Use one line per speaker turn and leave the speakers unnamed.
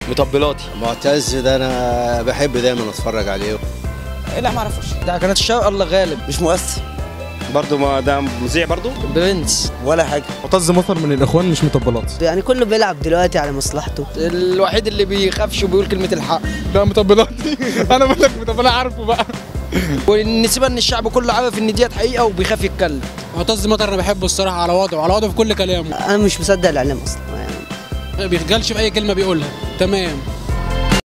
مطبلاتي
معتز ده انا بحب دايما اتفرج عليه
لا ما اعرفوش
ده كانت الشوق الله غالب مش مؤثر
برضو ما ده مذيع برضو
برنس ولا حاجه
معتز مطر من الاخوان مش مطبلات
يعني كله بيلعب دلوقتي على مصلحته
الوحيد اللي بيخافش وبيقول كلمه الحق
لا مطبلاتي انا بقول لك مطبلات عارفه بقى
ونسيبها ان الشعب كله عارف ان ديت حقيقه وبيخاف يتكلم
معتز مطر انا بحبه الصراحه على وضعه على وضعه في كل كلامه
انا مش مصدق الاعلام اصلا يعني
ما بيخجلش في اي كلمه بيقولها تمام